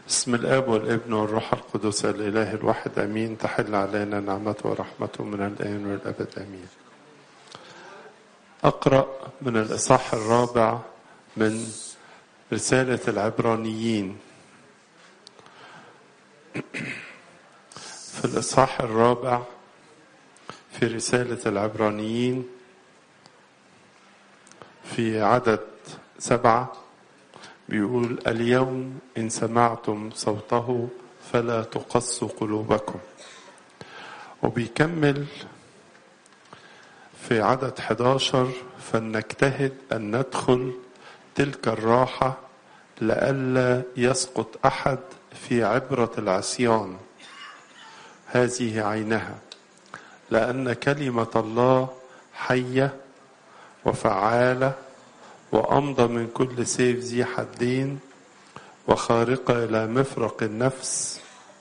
بسم الاب والابن والروح القدس الاله الواحد امين تحل علينا نعمته ورحمته من الان والابد امين اقرا من الاصحاح الرابع من رساله العبرانيين في الاصحاح الرابع في رساله العبرانيين في عدد سبعه بيقول اليوم إن سمعتم صوته فلا تقصوا قلوبكم وبيكمل في عدد 11 فلنجتهد أن ندخل تلك الراحة لئلا يسقط أحد في عبرة العصيان هذه عينها لأن كلمة الله حية وفعالة وأمضى من كل سيف ذي حدين وخارقة إلى مفرق النفس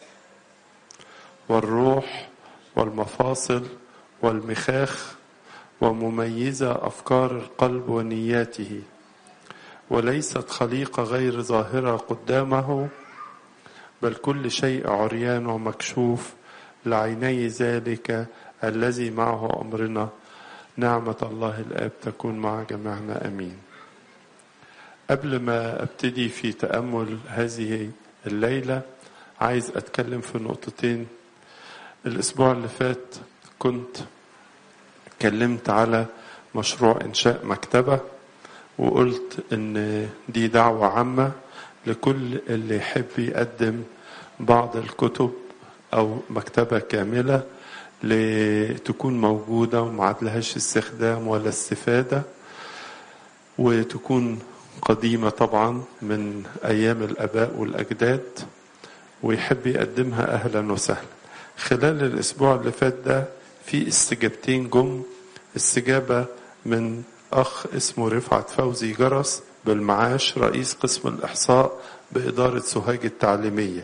والروح والمفاصل والمخاخ ومميزة أفكار القلب ونياته وليست خليقة غير ظاهرة قدامه بل كل شيء عريان ومكشوف لعيني ذلك الذي معه أمرنا نعمة الله الآب تكون مع جميعنا أمين قبل ما ابتدي في تامل هذه الليله عايز اتكلم في نقطتين الاسبوع اللي فات كنت اتكلمت على مشروع انشاء مكتبه وقلت ان دي دعوه عامه لكل اللي يحب يقدم بعض الكتب او مكتبه كامله لتكون موجوده ومعادلهاش استخدام ولا استفاده وتكون قديمة طبعا من أيام الآباء والأجداد ويحب يقدمها أهلا وسهلا خلال الأسبوع اللي فات ده في استجابتين جم استجابة من أخ اسمه رفعت فوزي جرس بالمعاش رئيس قسم الإحصاء بإدارة سوهاج التعليمية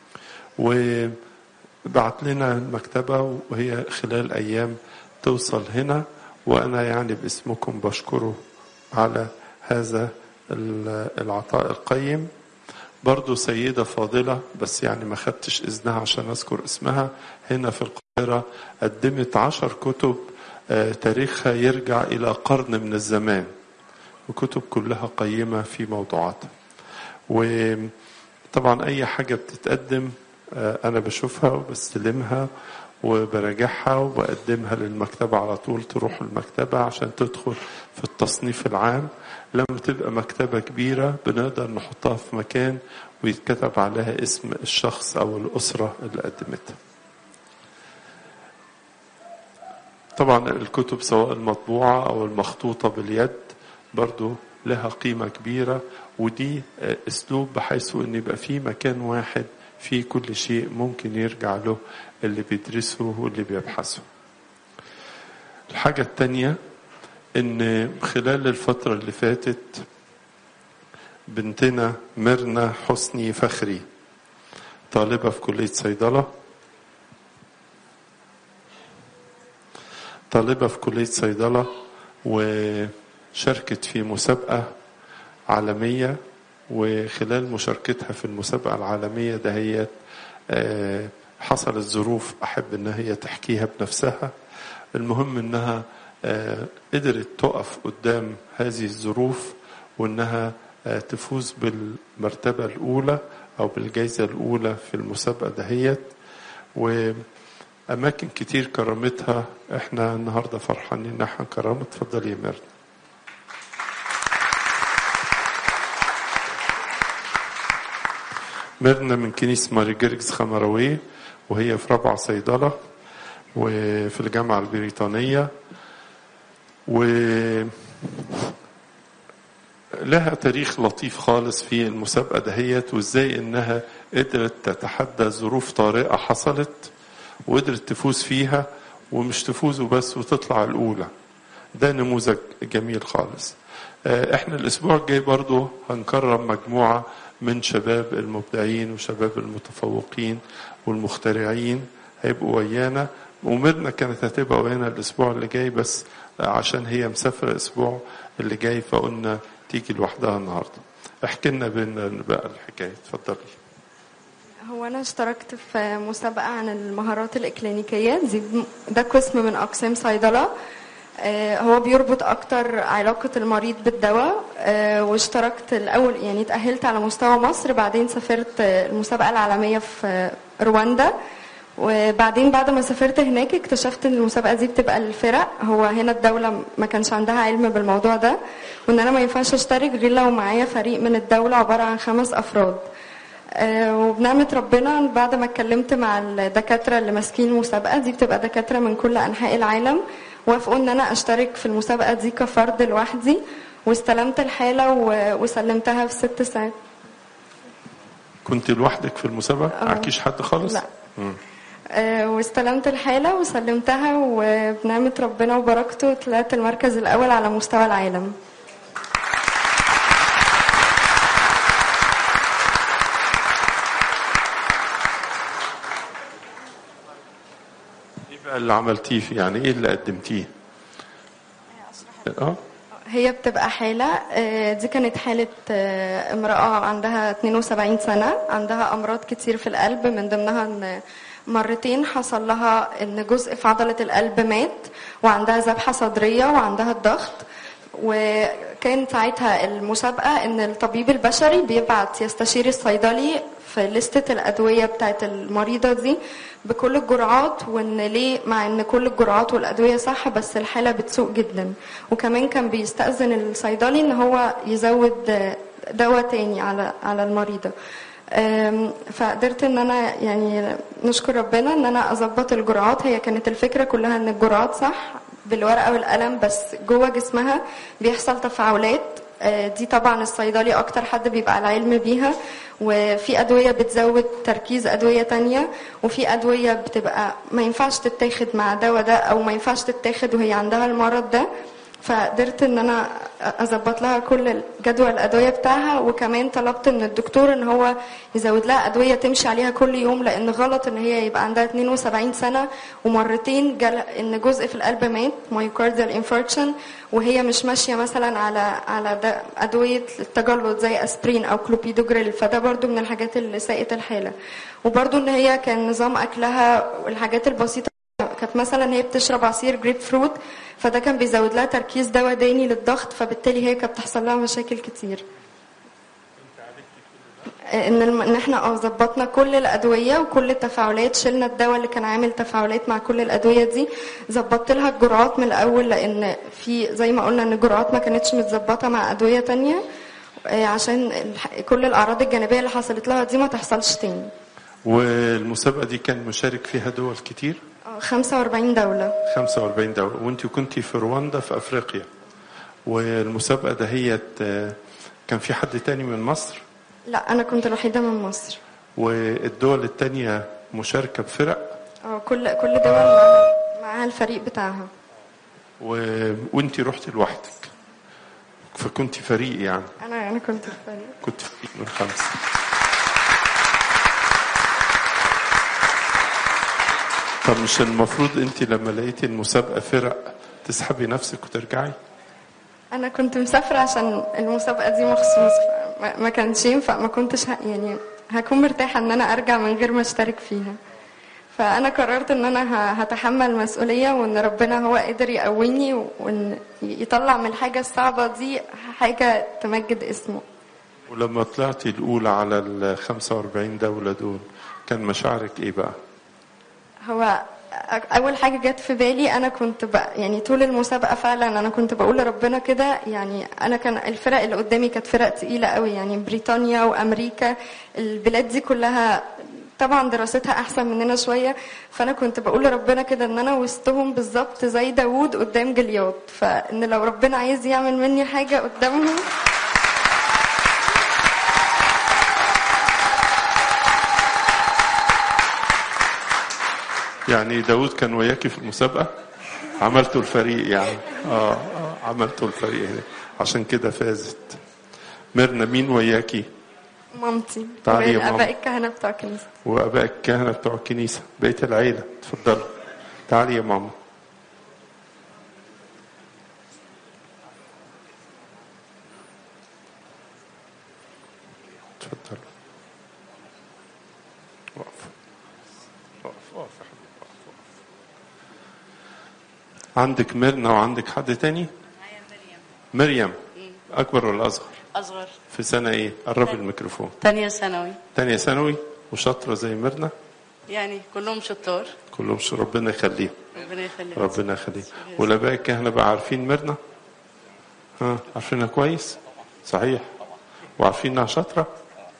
وبعت لنا المكتبة وهي خلال أيام توصل هنا وأنا يعني باسمكم بشكره على هذا العطاء القيم برضو سيدة فاضلة بس يعني ما خدتش إذنها عشان أذكر اسمها هنا في القاهرة قدمت عشر كتب تاريخها يرجع إلى قرن من الزمان وكتب كلها قيمة في موضوعاتها وطبعا أي حاجة بتتقدم أنا بشوفها وبستلمها وبراجعها وبقدمها للمكتبة على طول تروح المكتبة عشان تدخل في التصنيف العام لما تبقى مكتبة كبيرة بنقدر نحطها في مكان ويتكتب عليها اسم الشخص أو الأسرة اللي قدمتها طبعا الكتب سواء المطبوعة أو المخطوطة باليد برضو لها قيمة كبيرة ودي أسلوب بحيث أن يبقى في مكان واحد فيه كل شيء ممكن يرجع له اللي بيدرسه واللي بيبحثه الحاجة التانية ان خلال الفترة اللي فاتت بنتنا ميرنا حسني فخري طالبة في كلية صيدلة طالبة في كلية صيدلة وشاركت في مسابقة عالمية وخلال مشاركتها في المسابقة العالمية دهيت حصلت ظروف أحب إن هي تحكيها بنفسها المهم إنها قدرت تقف قدام هذه الظروف وإنها تفوز بالمرتبة الأولى أو بالجائزة الأولى في المسابقة دهيت وأماكن كتير كرمتها إحنا النهاردة فرحانين إن إحنا كرمت اتفضلي يا ميرنا ميرنا من كنيسة ماري جرجس خمروية وهي في رابعة صيدلة وفي الجامعة البريطانية و لها تاريخ لطيف خالص في المسابقة دهيت وازاي انها قدرت تتحدى ظروف طارئة حصلت وقدرت تفوز فيها ومش تفوز وبس وتطلع الأولى ده نموذج جميل خالص احنا الأسبوع الجاي برضو هنكرم مجموعة من شباب المبدعين وشباب المتفوقين والمخترعين هيبقوا ويانا ومرنا كانت هتبقى ويانا الاسبوع اللي جاي بس عشان هي مسافره الاسبوع اللي جاي فقلنا تيجي لوحدها النهارده احكي لنا بين بقى الحكايه اتفضلي هو أنا اشتركت في مسابقة عن المهارات الإكلينيكية دي ده قسم من أقسام صيدلة آه، هو بيربط أكتر علاقة المريض بالدواء آه، واشتركت الأول يعني اتأهلت على مستوى مصر بعدين سافرت آه، المسابقة العالمية في رواندا وبعدين بعد ما سافرت هناك اكتشفت ان المسابقه دي بتبقى للفرق هو هنا الدوله ما كانش عندها علم بالموضوع ده وان انا ما ينفعش اشترك غير لو معايا فريق من الدوله عباره عن خمس افراد آه، وبنعمة ربنا بعد ما اتكلمت مع الدكاترة اللي ماسكين المسابقة دي بتبقى دكاترة من كل أنحاء العالم وافقوا إن أنا أشترك في المسابقة دي كفرد لوحدي واستلمت الحالة و- وسلمتها في ست ساعات كنت لوحدك في المسابقة آه. معكيش حد خالص لا. مم. آه، واستلمت الحالة وسلمتها وبنعمة ربنا وبركته طلعت المركز الأول على مستوى العالم ايه بقى اللي عملتيه يعني ايه اللي قدمتيه اه هي بتبقى حالة آه، دي كانت حالة آه، امرأة عندها 72 سنة عندها أمراض كتير في القلب من ضمنها إن مرتين حصل لها إن جزء في عضلة القلب مات وعندها ذبحة صدرية وعندها الضغط وكان ساعتها المسابقة إن الطبيب البشري بيبعت يستشير الصيدلي في لستة الأدوية بتاعت المريضة دي بكل الجرعات وإن ليه مع إن كل الجرعات والأدوية صح بس الحالة بتسوء جدا وكمان كان بيستأذن الصيدلي إن هو يزود دواء تاني على على المريضة أم، فقدرت ان انا يعني نشكر ربنا ان انا اظبط الجرعات هي كانت الفكره كلها ان الجرعات صح بالورقه والقلم بس جوه جسمها بيحصل تفاعلات آه، دي طبعا الصيدلي اكتر حد بيبقى على علم بيها وفي ادويه بتزود تركيز ادويه تانية وفي ادويه بتبقى ما ينفعش تتاخد مع دواء ده او ما ينفعش تتاخد وهي عندها المرض ده فقدرت ان انا اظبط لها كل جدول الادويه بتاعها وكمان طلبت من الدكتور ان هو يزود لها ادويه تمشي عليها كل يوم لان غلط ان هي يبقى عندها 72 سنه ومرتين جل ان جزء في القلب مات مايوكارديال انفاركشن وهي مش ماشيه مثلا على على ده ادويه التجلط زي اسبرين او كلوبيدوجريل فده برضو من الحاجات اللي ساءت الحاله وبرضو ان هي كان نظام اكلها والحاجات البسيطه كانت مثلا هي بتشرب عصير جريب فروت فده كان بيزود لها تركيز دواء داني للضغط فبالتالي هي كانت بتحصل لها مشاكل كتير ان الم... ان احنا اه ظبطنا كل الادويه وكل التفاعلات شلنا الدواء اللي كان عامل تفاعلات مع كل الادويه دي ظبطت لها الجرعات من الاول لان في زي ما قلنا ان الجرعات ما كانتش متظبطه مع ادويه تانية آه، عشان الح- كل الاعراض الجانبيه اللي حصلت لها دي ما تحصلش تاني والمسابقة دي كان مشارك فيها دول كتير آه، 45 دوله 45 دولة وانت كنت في رواندا في افريقيا والمسابقة دهيت آه، كان في حد تاني من مصر لا انا كنت الوحيده من مصر والدول التانية مشاركة بفرق اه كل كل دول معاها, معاها الفريق بتاعها و... وانت رحت لوحدك فكنت فريق يعني انا انا كنت في الفريق كنت فريق من خمسة طب مش المفروض انت لما لقيتي المسابقة فرق تسحبي نفسك وترجعي انا كنت مسافره عشان المسابقه دي مخصوص ما- ما كانش ينفع ما كنتش ه... يعني هكون مرتاحه ان انا ارجع من غير ما اشترك فيها فانا قررت ان انا ه- هتحمل مسؤوليه وان ربنا هو قدر يقويني وان يطلع من الحاجه الصعبه دي حاجه تمجد اسمه ولما طلعتي الأولى على ال 45 دولة دول كان مشاعرك إيه بقى؟ هو أ- اول حاجه جت في بالي انا كنت بقى يعني طول المسابقه فعلا انا كنت بقول لربنا كده يعني انا كان الفرق اللي قدامي كانت فرق تقيله قوي يعني بريطانيا وامريكا البلاد دي كلها طبعا دراستها احسن مننا شويه فانا كنت بقول لربنا كده ان انا وسطهم بالظبط زي داوود قدام جلياد فان لو ربنا عايز يعمل مني حاجه قدامهم يعني داود كان وياكي في المسابقة عملتوا الفريق يعني آه, آه عملتوا الفريق هنا عشان كده فازت ميرنا مين وياكي مامتي تعالي يا ماما. والاباء الكهنه بتوع الكنيسه واباء الكهنة بتوع الكنيسة بيت العيلة اتفضلوا تعالي يا ماما اتفضلوا اقف يا حبيبي اقف اقف. عندك ميرنا وعندك حد تاني معايا مريم مريم اكبر ولا اصغر أصغر في سنه ايه قرب الميكروفون تانية ثانوي تانية ثانوي وشاطره زي ميرنا يعني كلهم شطار كلهم ش- ربنا يخليهم ربنا يخليك ربنا يخليهم والاباء الكهنه بقى عارفين ميرنا ها عارفينها كويس صحيح وعارفين انها شاطره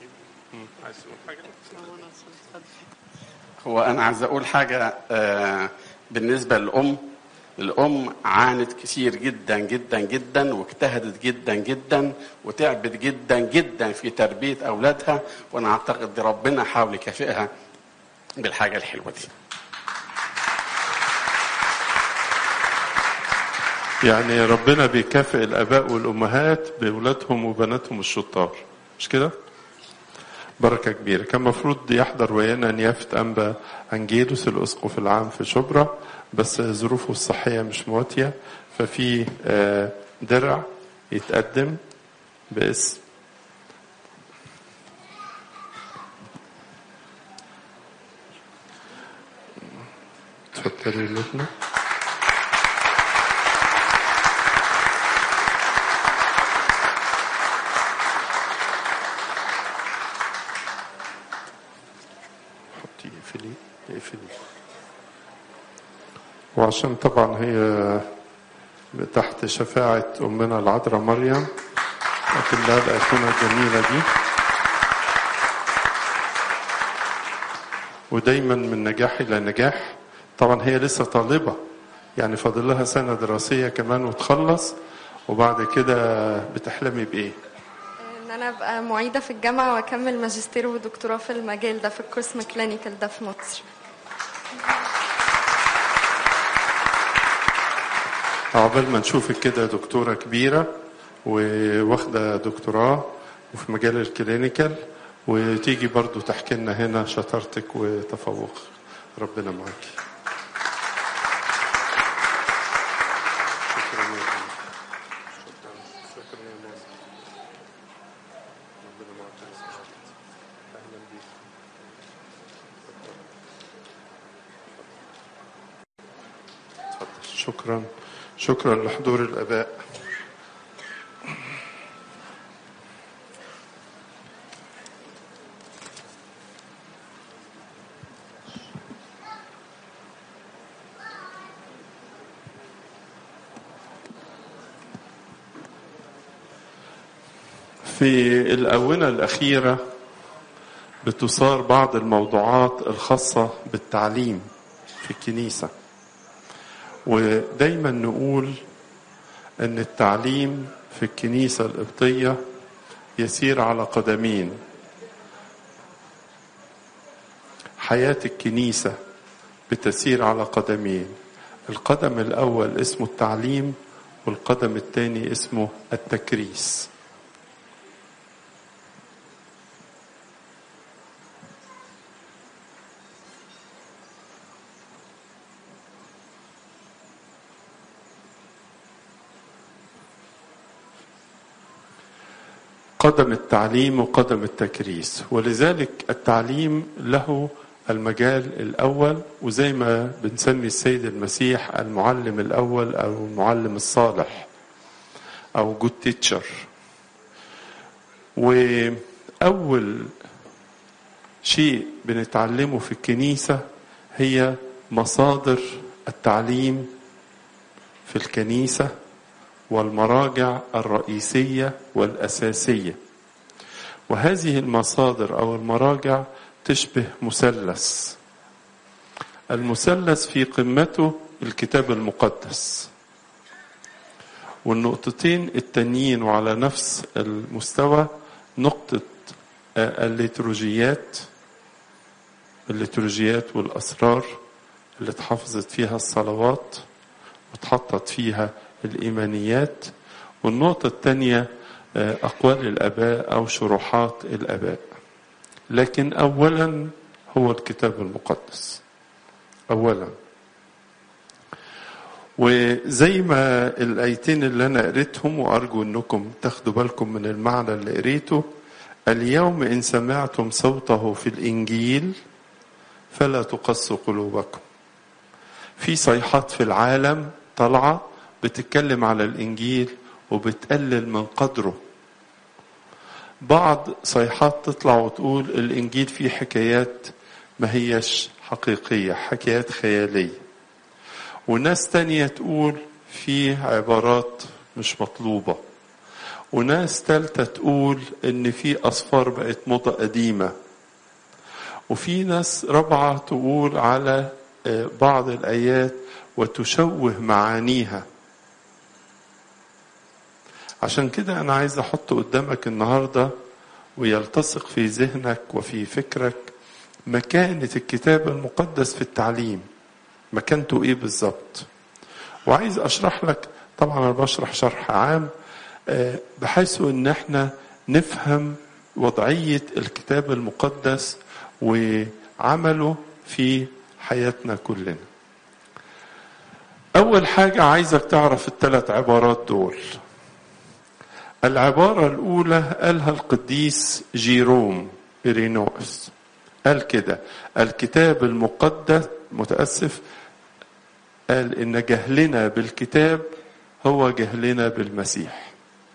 هو انا عايز اقول حاجه آه، بالنسبه للام الام عانت كثير جدا جدا جدا واجتهدت جدا جدا وتعبت جدا جدا في تربيه اولادها وانا اعتقد دي ربنا حاول يكافئها بالحاجه الحلوه دي يعني ربنا بيكافئ الاباء والامهات باولادهم وبناتهم الشطار مش كده بركه كبيره كان المفروض يحضر ويانا نيافه انبا انجيلوس الاسقف العام في شبرا بس ظروفه الصحيه مش مواتيه ففي آه، درع يتقدم باسم اتفضلي يا لبنى حطي اقفلي اقفلي وعشان طبعا هي تحت شفاعة أمنا العذراء مريم أكل لها الأيقونة الجميلة دي ودايما من نجاح إلى نجاح طبعا هي لسه طالبة يعني فاضل لها سنة دراسية كمان وتخلص وبعد كده بتحلمي بإيه؟ ان انا ابقى معيده في الجامعه واكمل ماجستير ودكتوراه في المجال ده في القسم كلينيكال ده في مصر عقبال ما نشوفك كده دكتورة كبيرة وواخدة دكتوراه وفي مجال الكلينيكال وتيجي برضو تحكي لنا هنا شطارتك وتفوق ربنا معاكي شكرا يا ماما. شكرا شكرا يا ماما. ربنا معاك يا سعادة. أهلا بيك. اتفضل. شكرا شكرا لحضور الاباء في الاونه الاخيره بتثار بعض الموضوعات الخاصه بالتعليم في الكنيسه ودايما نقول ان التعليم في الكنيسه القبطيه يسير على قدمين حياه الكنيسه بتسير على قدمين القدم الاول اسمه التعليم والقدم الثاني اسمه التكريس قدم التعليم وقدم التكريس ولذلك التعليم له المجال الأول وزي ما بنسمي السيد المسيح المعلم الأول أو المعلم الصالح أو جود تيتشر وأول شيء بنتعلمه في الكنيسة هي مصادر التعليم في الكنيسة والمراجع الرئيسية والأساسية وهذه المصادر أو المراجع تشبه مثلث المثلث في قمته الكتاب المقدس والنقطتين التانيين وعلى نفس المستوى نقطة الليتروجيات الليتروجيات والأسرار اللي اتحفظت فيها الصلوات واتحطت فيها الإيمانيات والنقطة الثانية أقوال الآباء أو شروحات الآباء لكن أولا هو الكتاب المقدس أولا وزي ما الآيتين اللي أنا قريتهم وأرجو أنكم تاخدوا بالكم من المعنى اللي قريته اليوم إن سمعتم صوته في الإنجيل فلا تقسوا قلوبكم في صيحات في العالم طالعة بتتكلم على الإنجيل وبتقلل من قدره بعض صيحات تطلع وتقول الإنجيل فيه حكايات ما هيش حقيقية حكايات خيالية وناس تانية تقول فيه عبارات مش مطلوبة وناس تالتة تقول إن في أصفار بقت موضة قديمة وفي ناس رابعة تقول على بعض الآيات وتشوه معانيها عشان كده أنا عايز أحط قدامك النهاردة ويلتصق في ذهنك وفي فكرك مكانة الكتاب المقدس في التعليم مكانته إيه بالظبط وعايز أشرح لك طبعا أنا بشرح شرح عام بحيث إن احنا نفهم وضعية الكتاب المقدس وعمله في حياتنا كلنا أول حاجة عايزك تعرف الثلاث عبارات دول العبارة الأولى قالها القديس جيروم إرينوس قال كده الكتاب المقدس متأسف قال إن جهلنا بالكتاب هو جهلنا بالمسيح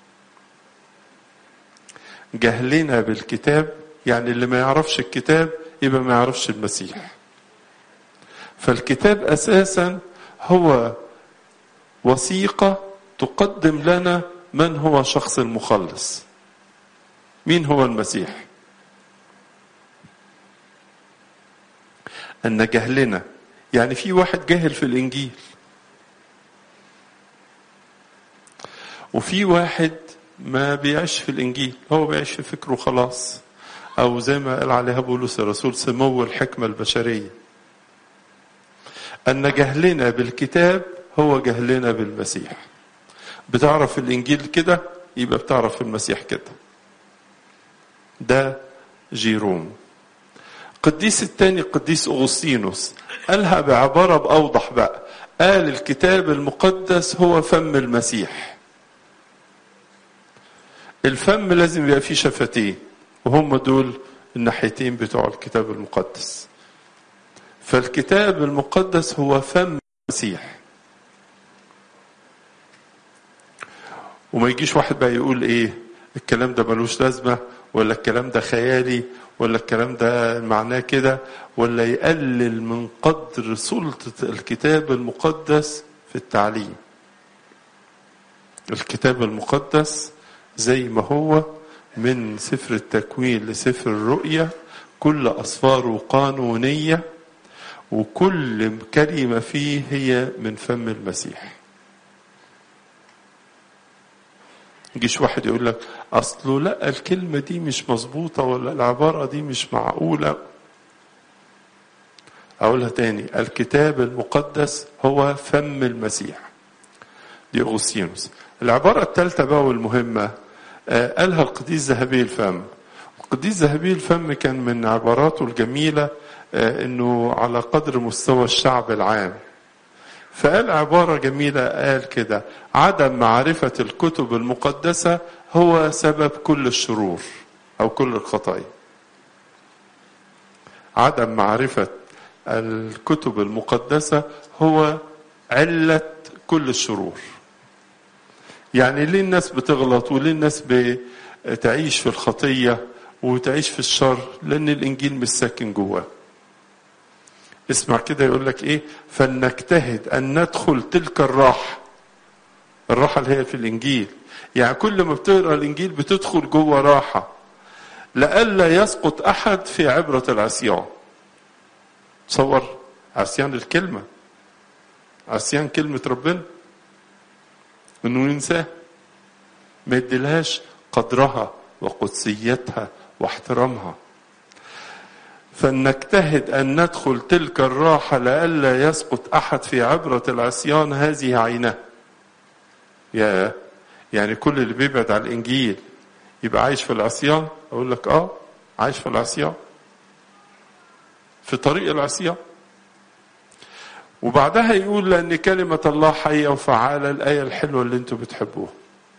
جهلنا بالكتاب يعني اللي ما يعرفش الكتاب يبقى ما يعرفش المسيح فالكتاب اساسا هو وثيقه تقدم لنا من هو شخص المخلص مين هو المسيح ان جهلنا يعني في واحد جاهل في الانجيل وفي واحد ما بيعيش في الانجيل هو بيعيش في فكره خلاص او زي ما قال عليها بولس الرسول سمو الحكمه البشريه ان جهلنا بالكتاب هو جهلنا بالمسيح بتعرف الانجيل كده يبقى بتعرف المسيح كده ده جيروم قديس الثاني قديس اغسطينوس قالها بعباره باوضح بقى قال الكتاب المقدس هو فم المسيح الفم لازم يبقى فيه شفتين وهم دول الناحيتين بتوع الكتاب المقدس فالكتاب المقدس هو فم المسيح وما يجيش واحد بقى يقول ايه الكلام ده ملوش لازمة ولا الكلام ده خيالي ولا الكلام ده معناه كده ولا يقلل من قدر سلطة الكتاب المقدس في التعليم الكتاب المقدس زي ما هو من سفر التكوين لسفر الرؤيا كل أصفاره قانونية وكل كلمة فيه هي من فم المسيح يجيش واحد يقول لك أصله لا الكلمة دي مش مظبوطة ولا العبارة دي مش معقولة أقولها تاني الكتاب المقدس هو فم المسيح دي أغسطينوس العبارة الثالثة بقى والمهمة قالها القديس ذهبي الفم القديس ذهبي الفم كان من عباراته الجميلة انه على قدر مستوى الشعب العام فقال عبارة جميلة قال كده عدم معرفة الكتب المقدسة هو سبب كل الشرور أو كل الخطايا عدم معرفة الكتب المقدسة هو علة كل الشرور يعني ليه الناس بتغلط وليه الناس بتعيش في الخطية وتعيش في الشر لأن الإنجيل مش ساكن جواه اسمع كده يقول لك ايه فلنجتهد ان ندخل تلك الراحه الراحه اللي هي في الانجيل يعني كل ما بتقرا الانجيل بتدخل جوه راحه لئلا يسقط احد في عبره العصيان تصور عصيان الكلمه عصيان كلمه ربنا انه ينساه ما يديلهاش قدرها وقدسيتها واحترامها فلنجتهد أن ندخل تلك الراحة لئلا يسقط أحد في عبرة العصيان هذه عينه يا يعني كل اللي بيبعد عن الإنجيل يبقى عايش في العصيان أقول لك آه عايش في العصيان في طريق العصيان وبعدها يقول لأن كلمة الله حية وفعالة الآية الحلوة اللي انتوا بتحبوها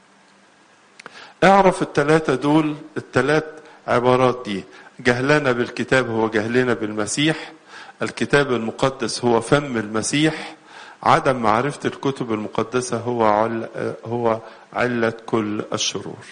اعرف الثلاثة دول الثلاث عبارات دي جهلنا بالكتاب هو جهلنا بالمسيح الكتاب المقدس هو فم المسيح عدم معرفة الكتب المقدسة هو عل هو علة كل الشرور.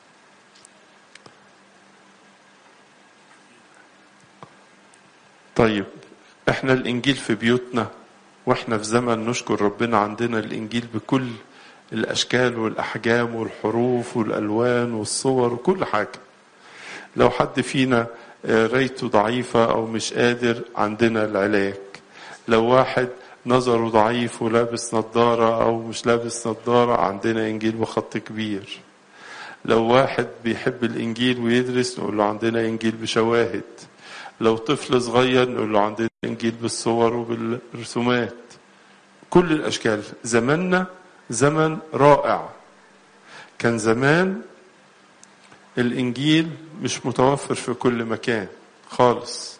طيب احنا الانجيل في بيوتنا واحنا في زمن نشكر ربنا عندنا الانجيل بكل الاشكال والاحجام والحروف والالوان والصور وكل حاجه لو حد فينا قرايته ضعيفه او مش قادر عندنا العلاج لو واحد نظره ضعيف ولابس نظاره او مش لابس نظاره عندنا انجيل بخط كبير لو واحد بيحب الانجيل ويدرس نقول له عندنا انجيل بشواهد لو طفل صغير نقول له عندنا انجيل بالصور وبالرسومات كل الاشكال زماننا زمن رائع كان زمان الانجيل مش متوفر في كل مكان خالص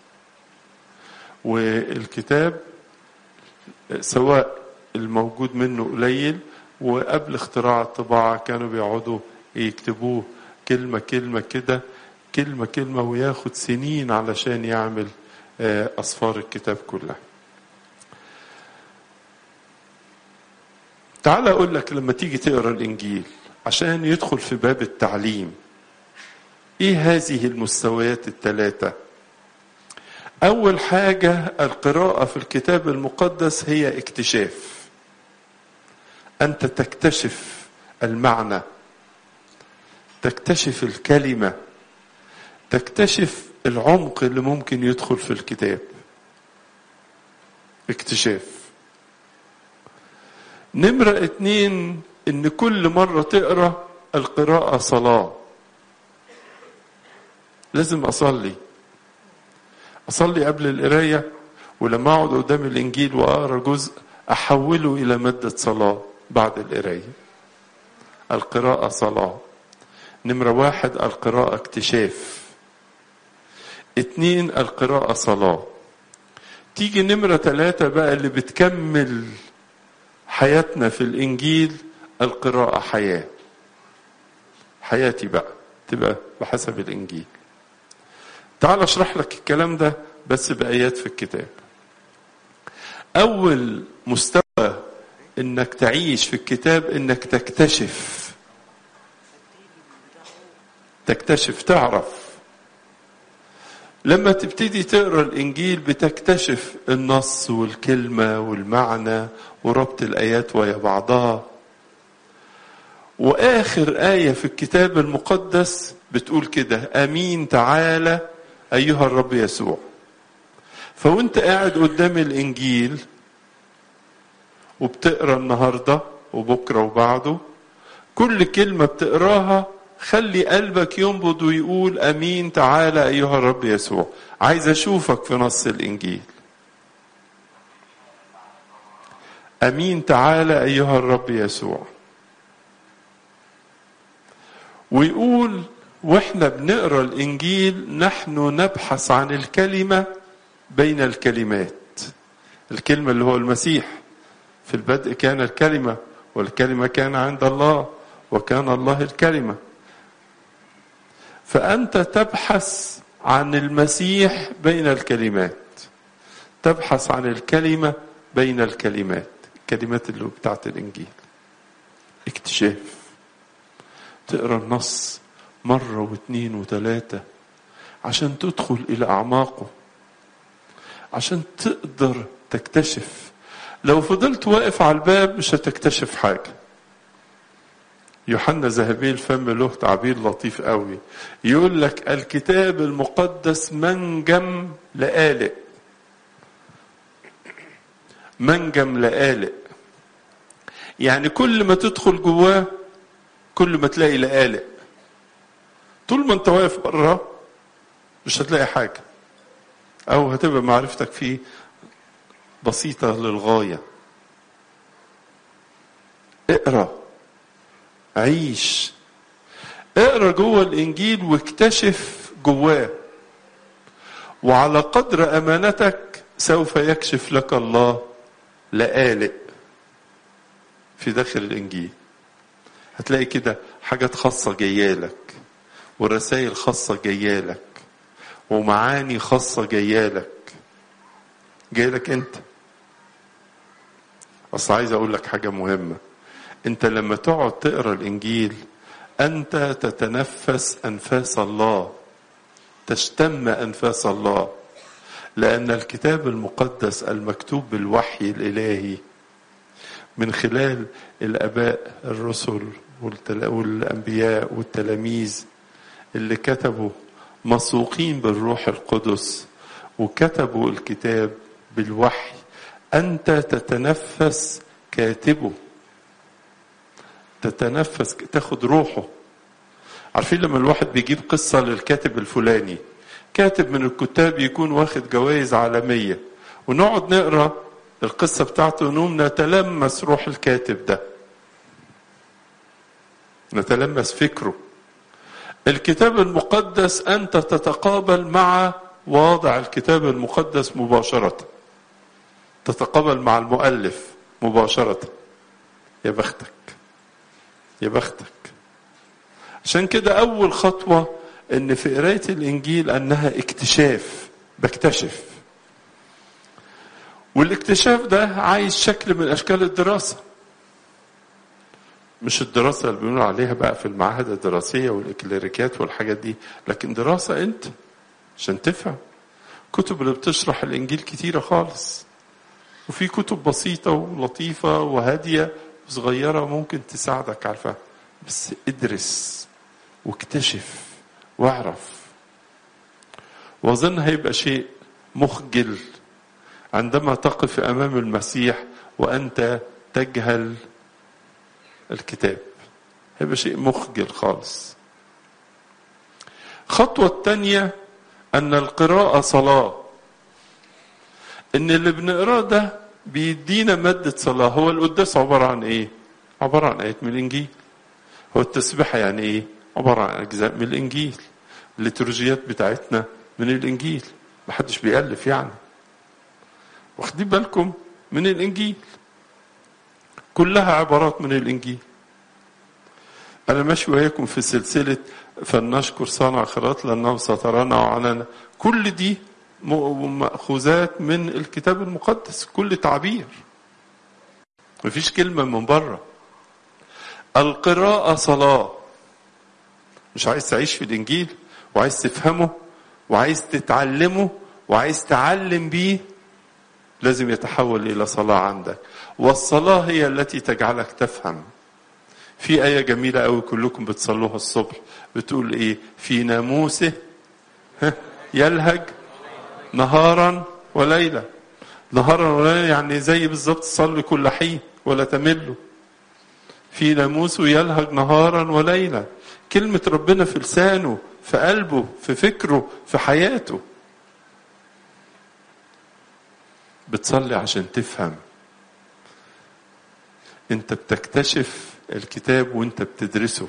والكتاب سواء الموجود منه قليل وقبل اختراع الطباعة كانوا بيقعدوا يكتبوه كلمة كلمة كده كلمة كلمة وياخد سنين علشان يعمل أصفار الكتاب كلها تعال أقول لك لما تيجي تقرأ الإنجيل عشان يدخل في باب التعليم إيه هذه المستويات الثلاثة أول حاجة القراءة في الكتاب المقدس هي اكتشاف أنت تكتشف المعنى تكتشف الكلمة تكتشف العمق اللي ممكن يدخل في الكتاب اكتشاف نمرة اتنين ان كل مرة تقرأ القراءة صلاة لازم اصلي اصلي قبل القراية ولما اقعد قدام الانجيل واقرا جزء احوله الى مادة صلاة بعد القراية القراءة صلاة نمرة واحد القراءة اكتشاف اتنين القراءة صلاة تيجي نمرة ثلاثة بقى اللي بتكمل حياتنا في الإنجيل القراءة حياة حياتي بقى تبقى بحسب الإنجيل تعال أشرح لك الكلام ده بس بآيات في الكتاب أول مستوى إنك تعيش في الكتاب إنك تكتشف تكتشف تعرف لما تبتدي تقرا الانجيل بتكتشف النص والكلمه والمعنى وربط الايات ويا بعضها واخر ايه في الكتاب المقدس بتقول كده امين تعالى ايها الرب يسوع فوانت قاعد قدام الانجيل وبتقرا النهارده وبكره وبعده كل كلمه بتقراها خلي قلبك ينبض ويقول امين تعالى ايها الرب يسوع عايز اشوفك في نص الانجيل امين تعالى ايها الرب يسوع ويقول واحنا بنقرا الانجيل نحن نبحث عن الكلمه بين الكلمات الكلمه اللي هو المسيح في البدء كان الكلمه والكلمه كان عند الله وكان الله الكلمه فأنت تبحث عن المسيح بين الكلمات تبحث عن الكلمة بين الكلمات الكلمات اللي بتاعت الإنجيل اكتشاف تقرا النص مرة واثنين وثلاثة عشان تدخل إلى أعماقه عشان تقدر تكتشف لو فضلت واقف على الباب مش هتكتشف حاجه يوحنا ذهبي الفم له تعبير لطيف قوي يقول لك الكتاب المقدس منجم لآلئ منجم لآلئ يعني كل ما تدخل جواه كل ما تلاقي لآلئ طول ما انت واقف بره مش هتلاقي حاجة أو هتبقى معرفتك فيه بسيطة للغاية اقرأ عيش اقرا جوه الانجيل واكتشف جواه وعلى قدر امانتك سوف يكشف لك الله لآلئ في داخل الانجيل هتلاقي كده حاجات خاصة جايالك ورسائل خاصة جايالك ومعاني خاصة جايالك جاي لك انت اصل عايز اقول لك حاجه مهمه انت لما تقعد تقرا الانجيل انت تتنفس انفاس الله تشتم انفاس الله لان الكتاب المقدس المكتوب بالوحي الالهي من خلال الاباء الرسل والتل- والانبياء والتلاميذ اللي كتبوا مسوقين بالروح القدس وكتبوا الكتاب بالوحي انت تتنفس كاتبه تتنفس تاخد روحه عارفين لما الواحد بيجيب قصة للكاتب الفلاني كاتب من الكتاب يكون واخد جوائز عالمية ونقعد نقرا القصة بتاعته ونقوم نتلمس روح الكاتب ده نتلمس فكره الكتاب المقدس أنت تتقابل مع واضع الكتاب المقدس مباشرة تتقابل مع المؤلف مباشرة يا بختك يا بختك عشان كده أول خطوة إن في قراية الإنجيل أنها اكتشاف بكتشف والاكتشاف ده عايز شكل من أشكال الدراسة مش الدراسة اللي بيقولوا عليها بقى في المعاهد الدراسية والإكليريكات والحاجات دي لكن دراسة أنت عشان تفهم كتب اللي بتشرح الإنجيل كتيرة خالص وفي كتب بسيطة ولطيفة وهادية وصغيرة ممكن تساعدك على الفهم بس ادرس واكتشف واعرف واظن هيبقى شيء مخجل عندما تقف امام المسيح وانت تجهل الكتاب هيبقى شيء مخجل خالص الخطوة الثانية أن القراءة صلاة إن اللي بنقراه ده بيدينا مادة صلاة هو القداس عبارة عن إيه؟ عبارة عن آيات من الإنجيل هو التسبيحة يعني إيه؟ عبارة عن أجزاء من الإنجيل الليتورجيات بتاعتنا من الإنجيل محدش بيألف يعني واخدين بالكم من الإنجيل كلها عبارات من الإنجيل أنا ماشي وياكم في سلسلة فلنشكر صانع خيرات لأنه سترنا وعنانا كل دي مأخوذات من الكتاب المقدس كل تعبير مفيش كلمة من بره القراءة صلاة مش عايز تعيش في الإنجيل وعايز تفهمه وعايز تتعلمه وعايز تعلم بيه لازم يتحول إلى صلاة عندك والصلاة هي التي تجعلك تفهم في آية جميلة قوي كلكم بتصلوها الصبح بتقول إيه في ناموسه يلهج نهارا وليلا نهارا وليلا يعني زي بالظبط صلي كل حين ولا تمله في ناموسه يلهج نهارا وليلا كلمة ربنا في لسانه في قلبه في فكره في حياته بتصلي عشان تفهم انت بتكتشف الكتاب وانت بتدرسه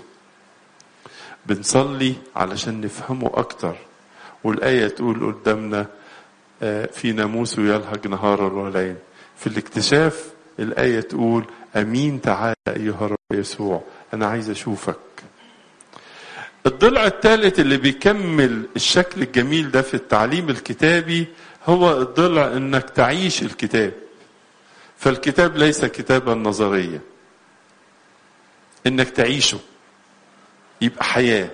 بنصلي علشان نفهمه اكتر والآية تقول قدامنا في ناموسه يلهج نهارا وليلا في الاكتشاف الآية تقول أمين تعالى أيها الرب يسوع أنا عايز أشوفك الضلع الثالث اللي بيكمل الشكل الجميل ده في التعليم الكتابي هو الضلع انك تعيش الكتاب فالكتاب ليس كتابا نظريا انك تعيشه يبقى حياه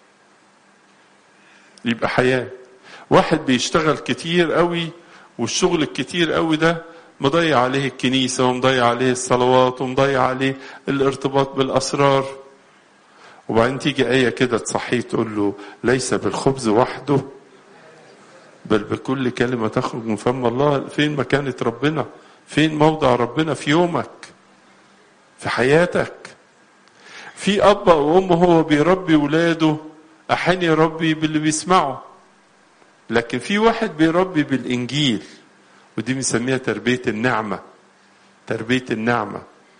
يبقى حياه واحد بيشتغل كتير قوي والشغل الكتير قوي ده مضيع عليه الكنيسة ومضيع عليه الصلوات ومضيع عليه الارتباط بالأسرار وبعدين تيجي آية كده تصحيه تقول له ليس بالخبز وحده بل بكل كلمة تخرج من فم الله فين مكانة ربنا فين موضع ربنا في يومك في حياتك في أب أو أم هو بيربي ولاده أحيانا يربي باللي بيسمعه لكن في واحد بيربي بالإنجيل ودي بنسميها تربية النعمة تربية النعمة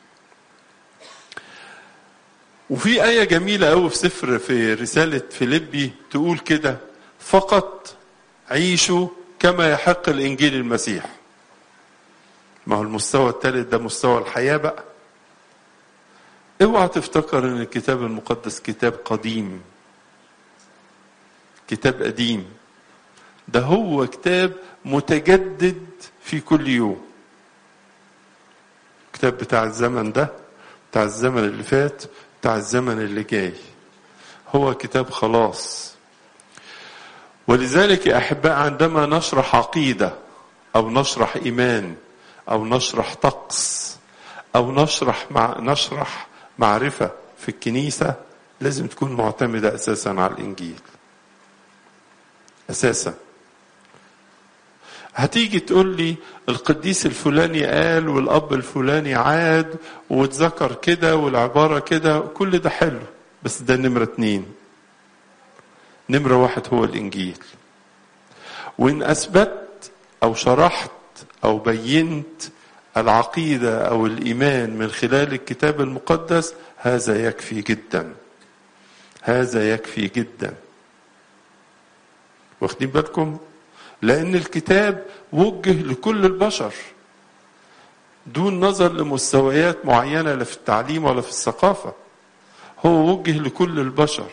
وفي آية جميلة أوي في سفر في رسالة فيليبي تقول كده فقط عيشوا كما يحق الإنجيل المسيح ما هو المستوى الثالث ده مستوى الحياة بقى اوعى تفتكر ان الكتاب المقدس كتاب قديم كتاب قديم ده هو كتاب متجدد في كل يوم كتاب بتاع الزمن ده بتاع الزمن اللي فات بتاع الزمن اللي جاي هو كتاب خلاص ولذلك يا احباء عندما نشرح عقيده او نشرح ايمان او نشرح طقس او نشرح مع نشرح معرفه في الكنيسه لازم تكون معتمده اساسا على الانجيل اساسا هتيجي تقول لي القديس الفلاني قال والاب الفلاني عاد واتذكر كده والعباره كده كل ده حلو بس ده نمره اتنين نمره واحد هو الانجيل وان اثبت او شرحت او بينت العقيده او الايمان من خلال الكتاب المقدس هذا يكفي جدا هذا يكفي جدا واخدين بالكم لأن الكتاب وجه لكل البشر دون نظر لمستويات معينة لا في التعليم ولا في الثقافة هو وجه لكل البشر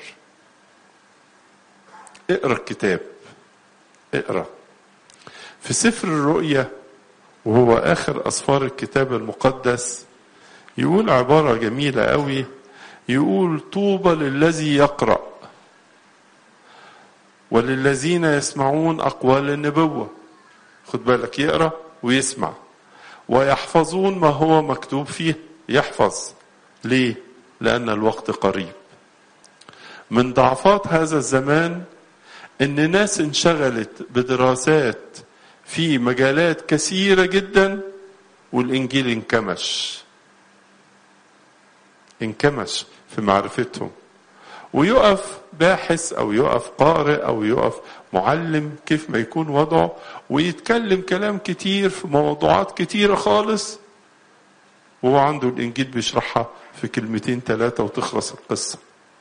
اقرا الكتاب اقرا في سفر الرؤيا وهو آخر أسفار الكتاب المقدس يقول عبارة جميلة قوي يقول طوبى للذي يقرأ وللذين يسمعون أقوال النبوة خد بالك يقرأ ويسمع ويحفظون ما هو مكتوب فيه يحفظ ليه؟ لأن الوقت قريب من ضعفات هذا الزمان إن ناس انشغلت بدراسات في مجالات كثيرة جدا والإنجيل انكمش انكمش في معرفتهم ويقف باحث او يقف قارئ او يقف معلم كيف ما يكون وضعه ويتكلم كلام كتير في موضوعات كتيره خالص وهو عنده الانجيل بيشرحها في كلمتين ثلاثه وتخلص القصه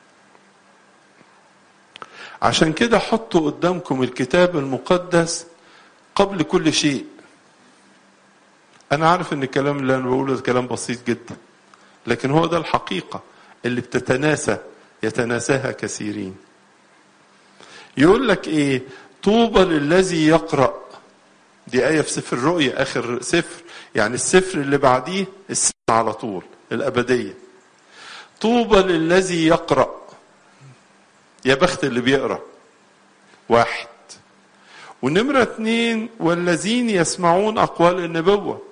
عشان كده حطوا قدامكم الكتاب المقدس قبل كل شيء انا عارف ان الكلام اللي انا بقوله ده كلام بسيط جدا لكن هو ده الحقيقه اللي بتتناسى يتناساها كثيرين يقول لك ايه طوبى للذي يقرا دي ايه في سفر الرؤيا اخر سفر يعني السفر اللي بعديه السنه على طول الابديه طوبى للذي يقرا يا بخت اللي بيقرا واحد ونمرة اتنين والذين يسمعون أقوال النبوة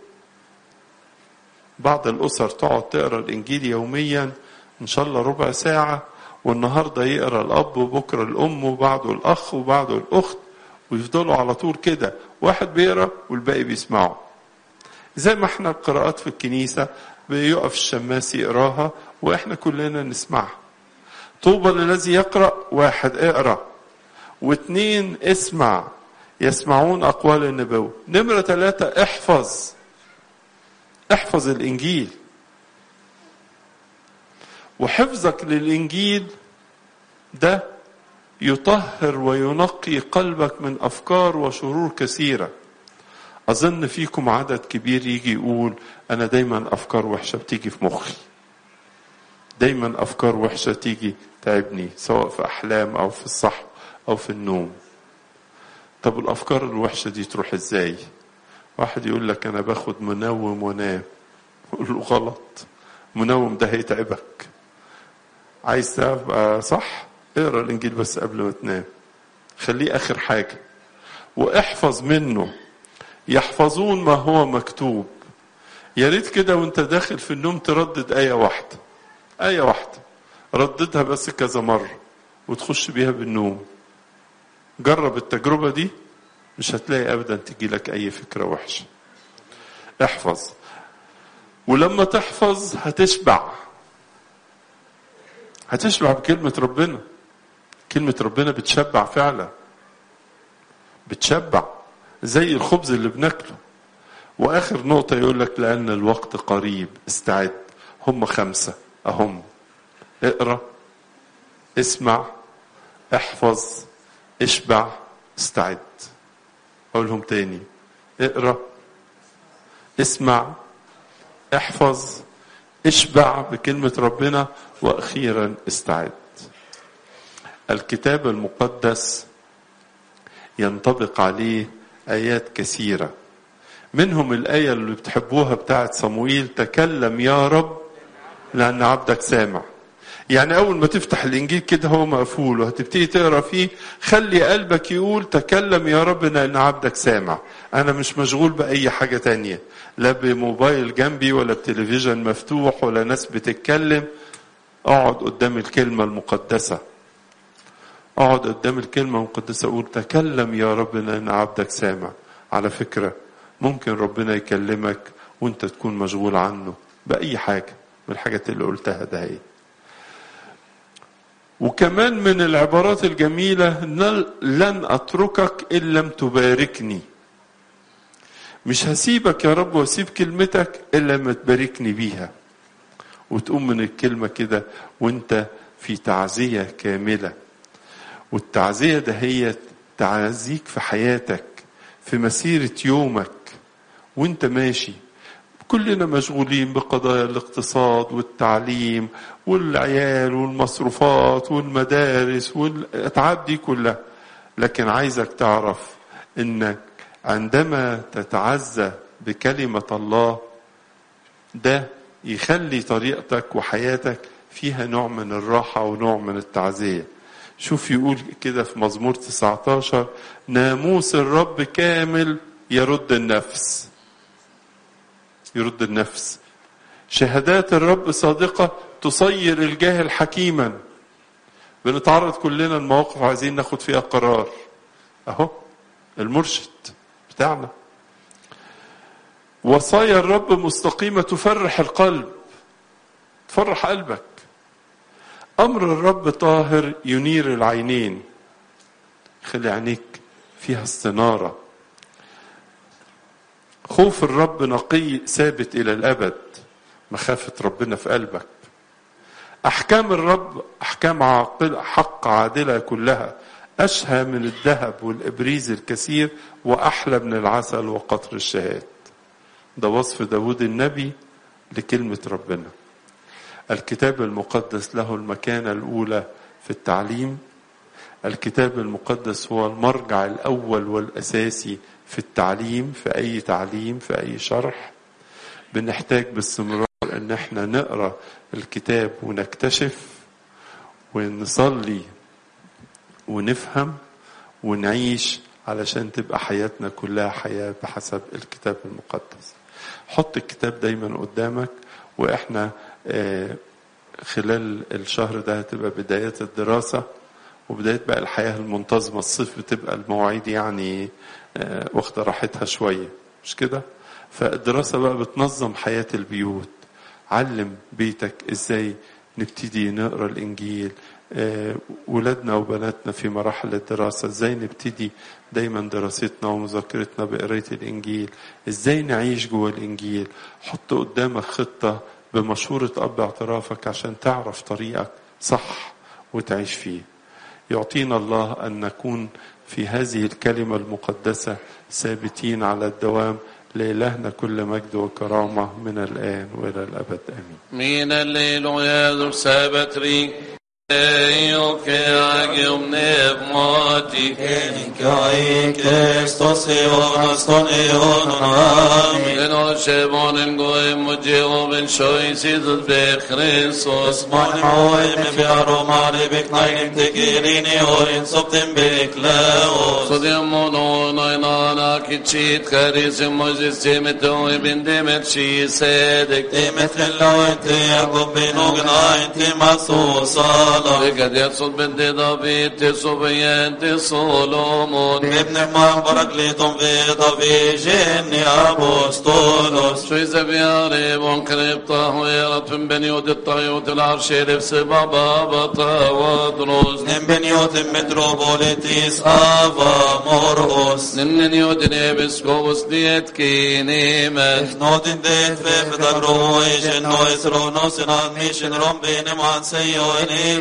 بعض الأسر تقعد تقرأ الإنجيل يوميا إن شاء الله ربع ساعة والنهاردة يقرأ الأب وبكرة الأم وبعده الأخ وبعده الأخت ويفضلوا على طول كده واحد بيقرأ والباقي بيسمعوا زي ما احنا القراءات في الكنيسة بيقف الشماس يقراها واحنا كلنا نسمعها طوبى للذي يقرأ واحد اقرأ واثنين اسمع يسمعون أقوال النبوة نمرة ثلاثة احفظ احفظ الإنجيل وحفظك للإنجيل ده يطهر وينقي قلبك من أفكار وشرور كثيرة أظن فيكم عدد كبير يجي يقول أنا دايما أفكار وحشة بتيجي في مخي دايما أفكار وحشة تيجي تعبني سواء في أحلام أو في الصحو أو في النوم طب الأفكار الوحشة دي تروح إزاي واحد يقول لك أنا باخد منوم وانام أقول له غلط منوم ده هيتعبك عايز تبقى صح اقرا الانجيل بس قبل ما تنام خليه اخر حاجه واحفظ منه يحفظون ما هو مكتوب يا ريت كده وانت داخل في النوم تردد ايه واحده ايه واحده رددها بس كذا مره وتخش بيها بالنوم جرب التجربه دي مش هتلاقي ابدا تجي لك اي فكره وحشه احفظ ولما تحفظ هتشبع هتشبع بكلمة ربنا كلمة ربنا بتشبع فعلا بتشبع زي الخبز اللي بناكله واخر نقطة يقول لك لان الوقت قريب استعد هم خمسة اهم اقرا اسمع احفظ اشبع استعد اقولهم تاني اقرا اسمع احفظ اشبع بكلمة ربنا واخيرا استعد الكتاب المقدس ينطبق عليه آيات كثيرة منهم الآية اللي بتحبوها بتاعت صموئيل تكلم يا رب لأن عبدك سامع يعني أول ما تفتح الإنجيل كده هو مقفول وهتبتدي تقرأ فيه خلي قلبك يقول تكلم يا رب لأن عبدك سامع أنا مش مشغول بأي حاجة تانية لا بموبايل جنبي ولا بتلفزيون مفتوح ولا ناس بتتكلم اقعد قدام الكلمة المقدسة اقعد قدام الكلمة المقدسة قول تكلم يا رب لأن عبدك سامع على فكرة ممكن ربنا يكلمك وانت تكون مشغول عنه بأي حاجة من الحاجات اللي قلتها ده هي وكمان من العبارات الجميلة لن أتركك إن لم تباركني مش هسيبك يا رب واسيب كلمتك إلا ما تباركني بيها وتقوم من الكلمة كده وانت في تعزية كاملة والتعزية ده هي تعزيك في حياتك في مسيرة يومك وانت ماشي كلنا مشغولين بقضايا الاقتصاد والتعليم والعيال والمصروفات والمدارس والاتعاب دي كلها لكن عايزك تعرف انك عندما تتعزى بكلمة الله ده يخلي طريقتك وحياتك فيها نوع من الراحة ونوع من التعزية شوف يقول كده في مزمور 19 ناموس الرب كامل يرد النفس يرد النفس شهادات الرب صادقة تصير الجاهل حكيما بنتعرض كلنا لمواقف عايزين ناخد فيها قرار اهو المرشد بتاعنا وصايا الرب مستقيمة تفرح القلب تفرح قلبك أمر الرب طاهر ينير العينين خلي عينيك فيها استنارة خوف الرب نقي ثابت إلى الأبد مخافة ربنا في قلبك أحكام الرب أحكام عاقل حق عادلة كلها أشهى من الذهب والإبريز الكثير وأحلى من العسل وقطر الشهاد ده وصف داود النبي لكلمة ربنا الكتاب المقدس له المكانة الأولى في التعليم الكتاب المقدس هو المرجع الأول والأساسي في التعليم في أي تعليم في أي شرح بنحتاج باستمرار أن احنا نقرأ الكتاب ونكتشف ونصلي ونفهم ونعيش علشان تبقى حياتنا كلها حياة بحسب الكتاب المقدس حط الكتاب دايما قدامك واحنا خلال الشهر ده هتبقى بداية الدراسة وبداية بقى الحياة المنتظمة الصيف بتبقى المواعيد يعني واخدة راحتها شوية مش كده فالدراسة بقى بتنظم حياة البيوت علم بيتك ازاي نبتدي نقرا الانجيل ولادنا وبناتنا في مراحل الدراسة ازاي نبتدي دايما دراستنا ومذاكرتنا بقراية الانجيل ازاي نعيش جوه الانجيل حط قدامك خطة بمشورة اب اعترافك عشان تعرف طريقك صح وتعيش فيه يعطينا الله ان نكون في هذه الكلمة المقدسة ثابتين على الدوام لإلهنا كل مجد وكرامة من الآن وإلى الأبد آمين من الليل ويذر سابتري Io che agium nevmati Kai Kristus Ionas ton Ionan Amin Leno shebonen goim mujevobin shoy sidut be Christus Man hoim fi aromari beknainim tekirini orin soptim beklaos Sodiamono nainana kichit karizim mojis timito ibn demet shi sedek مثل لو انت يعقوب بن وقنا انت مخصوص صلاة قد يقصد بنت دافيد تصبيان تصولومون ابن مبارك لتم في طفي جني أبوستولوس شوي زبياري وانقرب طاهويرة من بنيوت الطيوت العرش لبس بابا بطا ودروس من بنيوت متروبوليتيس آفا مرقس نن يودني بسكوبس ديت كينيمة نوت ديت في بدر رويش نويس رونوس نان ميشن روم بين مان سيو انيل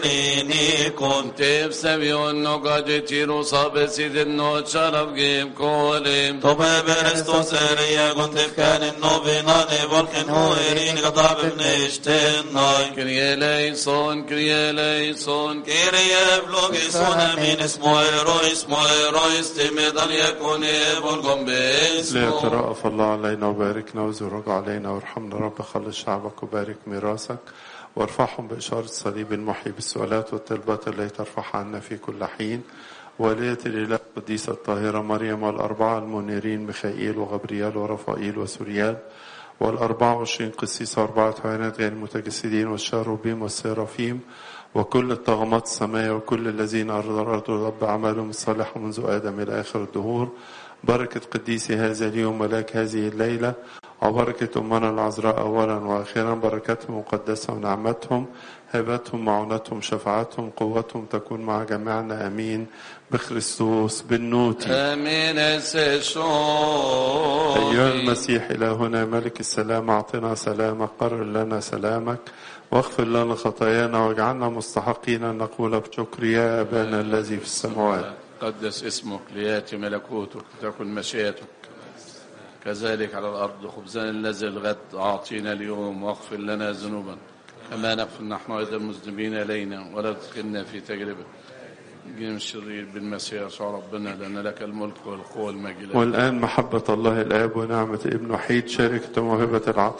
Elinikon. Tev sevi onno gađe čiru sabe sidinno čarav gim kolim. Tobe berestos eriye guntif kanin novinane volken hu erin gadab ibnishtenay. Kyrie eleison, Kyrie eleison. Kyrie vlogison amin ismo ero ismo ero istimedan yakun ebulgum beismo. ليترأف الله علينا وباركنا وزرق علينا وارحمنا رب خلص شعبك وبارك ميراثك وارفعهم بإشارة الصليب المحيي بالسؤالات والطلبات التي ترفعها عنا في كل حين والية الإله القديسة الطاهرة مريم والأربعة المنيرين ميخائيل وغبريال ورفائيل وسوريال والأربعة وعشرين قسيس وأربعة عينات غير المتجسدين والشاروبيم والسيرافيم وكل الطغمات السماء وكل الذين أرض الأرض رب أعمالهم الصالحة منذ آدم إلى آخر الدهور بركة قديس هذا اليوم ملاك هذه الليلة وبركة أمنا العذراء أولا وأخيرا بركتهم مقدسة ونعمتهم هبتهم معونتهم شفاعتهم قوتهم تكون مع جميعنا أمين بخريستوس بالنوتي Amin esse أيها shoy. المسيح إلهنا ملك السلام أعطنا سلامك قرر لنا سلامك واغفر لنا خطايانا واجعلنا مستحقين أن نقول بشكر يا أبانا الذي في السماوات قدس اسمك لياتي ملكوتك تكن مشيئتك كذلك على الأرض خبزنا الذي الغد أعطينا اليوم واغفر لنا ذنوبنا كما نغفر نحن أيضا المذنبين إلينا ولا تدخلنا في تجربة جيم الشرير بالمسيح يسوع ربنا لأن لك الملك والقوة والمجد والآن محبة الله الآب ونعمة ابن وحيد شركة موهبة العطف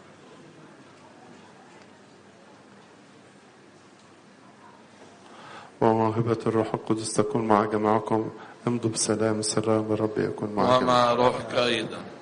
وموهبة الروح القدس تكون مع جماعكم امضوا بسلام السلام الرب يكون مع جميعكم ومع روحك أيضا